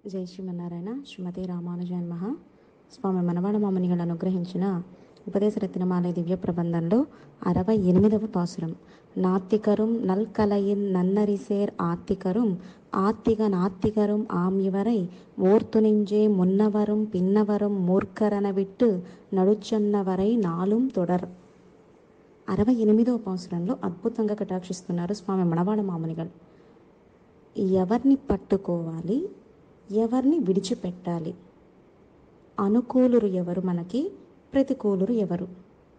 జై శ్రీమన్నారాయణ శ్రీమతి రామానుజన్ మహా స్వామి మనవాడ మామునిகள் అనుగ్రహించిన ఉపదేశరత్నమాలయ దివ్య ప్రబంధంలో అరవై ఎనిమిదవ పాసురం నాత్తికரும் నల్కలయిన్ నన్నరిసేర్ ఆత్తికரும் ஆத்திக நாத்திகரும் ஆம் இவரை ஓர்த்துணிஞ்சே முன்னவரும் பின்னவரும் மூர்க்கரன விட்டு నడుచొన్నవరై నాలుం తొడర్ అరవై ఎనిమిదవ పాసురంలో అద్భుతంగా కటాక్షిస్తున్నారు స్వామి మనవాడ మామునిகள் ఎవరిని పట్టుకోవాలి ఎవరిని విడిచిపెట్టాలి అనుకూలురు ఎవరు మనకి ప్రతికూలురు ఎవరు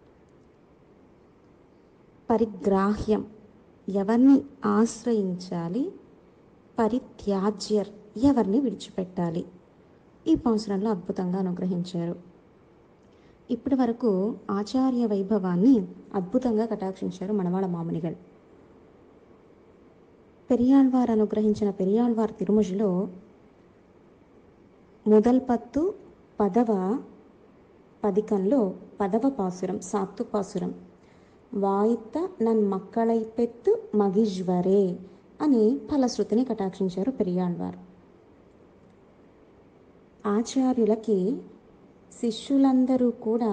పరిగ్రాహ్యం ఎవరిని ఆశ్రయించాలి పరిత్యాజ్యర్ ఎవరిని విడిచిపెట్టాలి ఈ పాసురంలో అద్భుతంగా అనుగ్రహించారు ఇప్పటి వరకు ఆచార్య వైభవాన్ని అద్భుతంగా కటాక్షించారు మనవాడ మామునిகள் పెరియాళ్వార్ అనుగ్రహించిన పెరియాళ్వార్ తిరుముజిలో முதல் பத்து పదవ పదికంలో పదవ పాసురం సాత్తు పాసురం వాయిత్త నన్ మక్కళై పెత్తు మగిజ్వరే అని ఫలశ్రుతిని కటాక్షించారు పెరియాళ్వార్ ఆచార్యులకి శిష్యులందరూ కూడా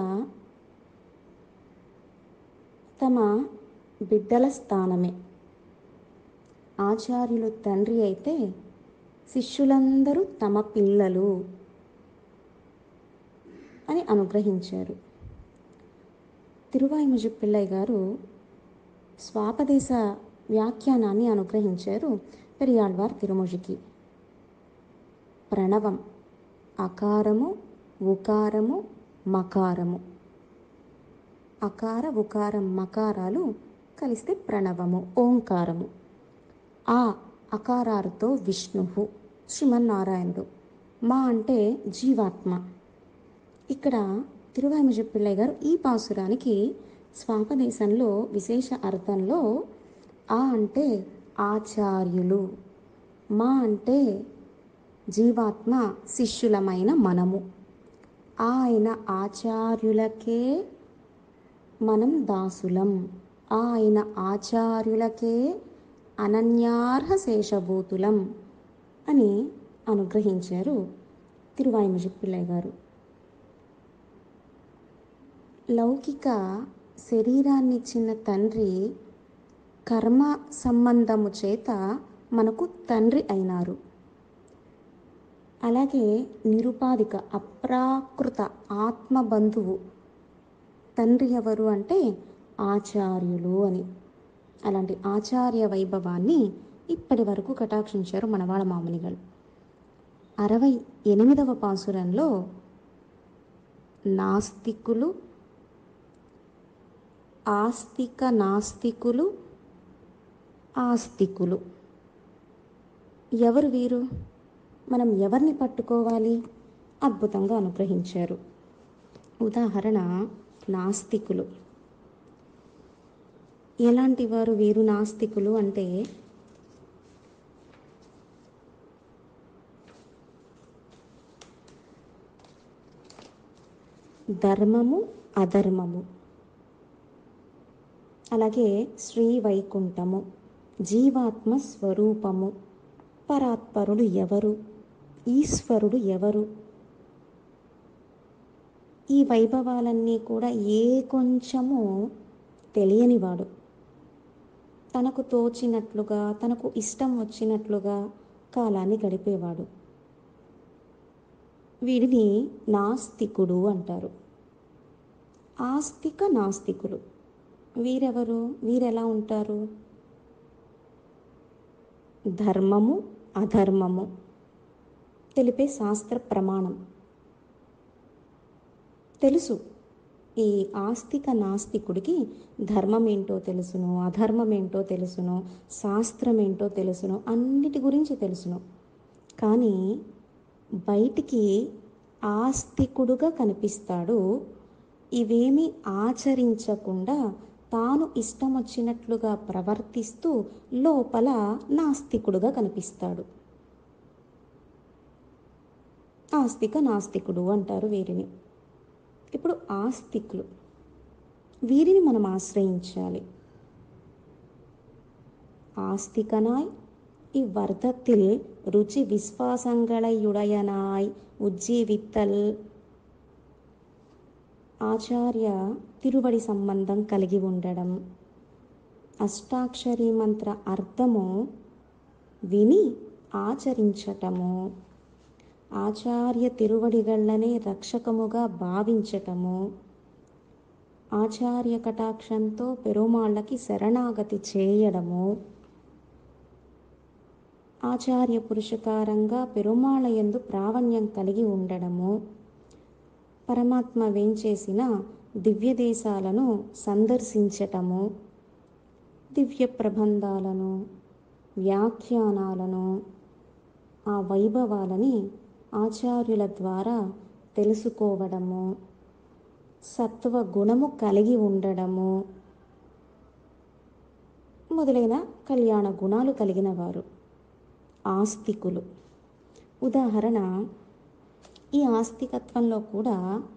తమ బిడ్డల స్థానమే ఆచార్యులు తండ్రి అయితే శిష్యులందరూ తమ పిల్లలు అని అనుగ్రహించారు తిరువాయిముజు పిల్లయ్య గారు స్వాపదేశ వ్యాఖ్యానాన్ని అనుగ్రహించారు పెరియాళ్వార్ తిరుముజికి ప్రణవం అకారము ఉకారము మకారము అకార ఉకారం మకారాలు కలిస్తే ప్రణవము ఓంకారము ఆ అకారాలతో విష్ణువు శ్రీమన్నారాయణుడు మా అంటే జీవాత్మ ఇక్కడ తిరువాయిమజ పిల్లయ్య గారు ఈ పాసురానికి స్వాపదేశంలో విశేష అర్థంలో ఆ అంటే ఆచార్యులు మా అంటే జీవాత్మ శిష్యులమైన మనము ఆయన ఆచార్యులకే మనం దాసులం ఆయన ఆచార్యులకే అనన్యార్హ శేషభూతులం అని అనుగ్రహించారు తిరువాయిమజి పిల్లయ్య గారు లౌకిక శరీరాన్నిచ్చిన తండ్రి కర్మ సంబంధము చేత మనకు తండ్రి అయినారు అలాగే నిరుపాధిక అప్రాకృత ఆత్మబంధువు తండ్రి ఎవరు అంటే ఆచార్యులు అని అలాంటి ఆచార్య వైభవాన్ని ఇప్పటి వరకు కటాక్షించారు మనవాళ్ళ మామునిಗಳು అరవై ఎనిమిదవ పాసురంలో నాస్తికులు ఆస్తిక నాస్తికులు ఆస్తికులు ఎవరు వీరు మనం ఎవరిని పట్టుకోవాలి అద్భుతంగా అనుగ్రహించారు ఉదాహరణ నాస్తికులు ఎలాంటి వారు వీరు నాస్తికులు అంటే ధర్మము అధర్మము అలాగే శ్రీ వైకుంఠము జీవాత్మ స్వరూపము పరాత్పరుడు ఎవరు ఈశ్వరుడు ఎవరు ఈ వైభవాలన్నీ కూడా ఏ కొంచెము తెలియనివాడు తనకు తోచినట్లుగా తనకు ఇష్టం వచ్చినట్లుగా కాలాన్ని గడిపేవాడు వీడిని నాస్తికుడు అంటారు ఆస్తిక నాస్తికులు వీరెవరు వీరెలా ఉంటారు ధర్మము అధర్మము తెలిపే శాస్త్ర ప్రమాణం తెలుసు ఈ ఆస్తిక నాస్తికుడికి ధర్మం ఏంటో తెలుసును అధర్మం ఏంటో తెలుసును శాస్త్రం ఏంటో తెలుసును అన్నిటి గురించి తెలుసును కానీ బయటికి ఆస్తికుడుగా కనిపిస్తాడు ఇవేమీ ఆచరించకుండా తాను ఇష్టం వచ్చినట్లుగా ప్రవర్తిస్తూ లోపల నాస్తికుడుగా కనిపిస్తాడు ఆస్తిక నాస్తికుడు అంటారు వీరిని ఇప్పుడు ఆస్తికులు వీరిని మనం ఆశ్రయించాలి ఆస్తికనాయ్ இவ்வர்த்தத்தில் ருச்சி விஸ்வாசங்களையுடையனாய் உజ్జీవిத்தல் ఆచార్య తిరువడి సంబంధం కలిగి ఉండడం అష్టాక్షరి మంత్ర అర్థము విని ఆచరించటము ఆచార్య తిరువడిగళ్ళనే రక్షకముగా భావించటము ఆచార్య కటాక్షంతో పెరుమాళ్ళకి శరణాగతి చేయడము ఆచార్య పురుషకారంగా పెరుమాళ యందు ప్రావణ్యం కలిగి ఉండడము పరమాత్మ వేంచేసిన దివ్య దేశాలను సందర్శించటము దివ్య ప్రబంధాలను వ్యాఖ్యానాలను ఆ వైభవాలని ఆచార్యుల ద్వారా తెలుసుకోవడము సత్వ గుణము కలిగి ఉండడము మొదలైన కళ్యాణ గుణాలు కలిగిన వారు ఆస్తికులు ఉదాహరణ ఈ ఆస్తికత్వంలో కూడా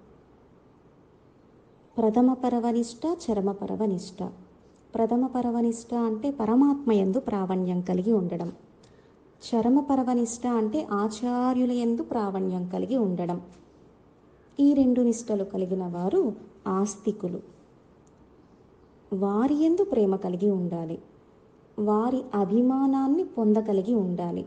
ప్రథమ పరవనిష్ట చరమ పరవనిష్ట ప్రథమ పరవనిష్ట అంటే పరమాత్మ ఎందు ప్రావణ్యం కలిగి ఉండడం చరమ పరవనిష్ట అంటే ఆచార్యుల ఎందు ప్రావణ్యం కలిగి ఉండడం ఈ రెండు నిష్టలు కలిగిన వారు ఆస్తికులు వారి ఎందు ప్రేమ కలిగి ఉండాలి వారి అభిమానాన్ని పొందగలిగి ఉండాలి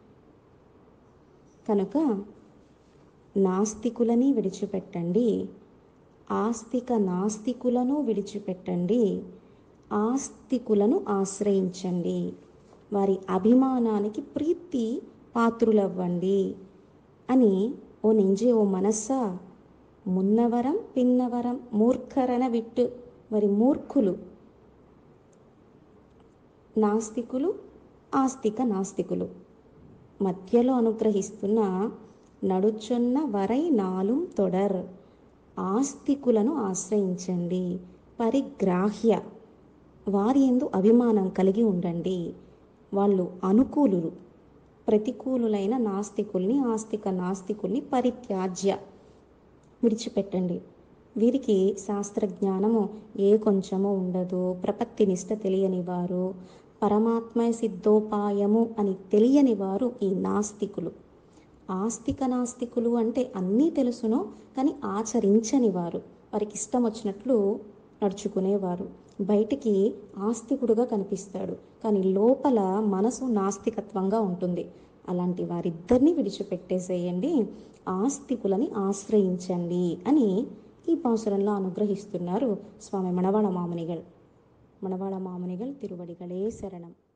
కనుక నాస్తికులని విడిచిపెట్టండి ఆస్తిక నాస్తికులను విడిచిపెట్టండి ఆస్తికులను ఆశ్రయించండి వారి అభిమానానికి ప్రీతి పాత్రులవ్వండి అని ఓ నెంజే ఓ మనస్సా మున్నవరం పిన్నవరం మూర్ఖరన విట్టు మరి మూర్ఖులు నాస్తికులు ఆస్తిక నాస్తికులు మధ్యలో అనుగ్రహిస్తున్న నడుచున్న వరై నాలుం తొడర్ ఆస్తికులను ఆశ్రయించండి పరిగ్రాహ్య వారి ఎందు అభిమానం కలిగి ఉండండి వాళ్ళు అనుకూలులు ప్రతికూలులైన నాస్తికుల్ని ఆస్తిక నాస్తికుల్ని పరిత్యాజ్య విడిచిపెట్టండి వీరికి శాస్త్రజ్ఞానము ఏ కొంచెమో ఉండదు ప్రపత్తి నిష్ట తెలియని వారు పరమాత్మ సిద్ధోపాయము అని తెలియని వారు ఈ నాస్తికులు ఆస్తిక నాస్తికులు అంటే అన్నీ తెలుసును కానీ ఆచరించని వారు వారికి ఇష్టం వచ్చినట్లు నడుచుకునేవారు బయటికి ఆస్తికుడుగా కనిపిస్తాడు కానీ లోపల మనసు నాస్తికత్వంగా ఉంటుంది అలాంటి వారిద్దరిని విడిచిపెట్టేసేయండి ఆస్తికులని ఆశ్రయించండి అని ఈ పాసురంలో అనుగ్రహిస్తున్నారు స్వామి మణవాళ మామునిగల్ మణవాళ మామునిగల్ తిరువడిగలే శరణం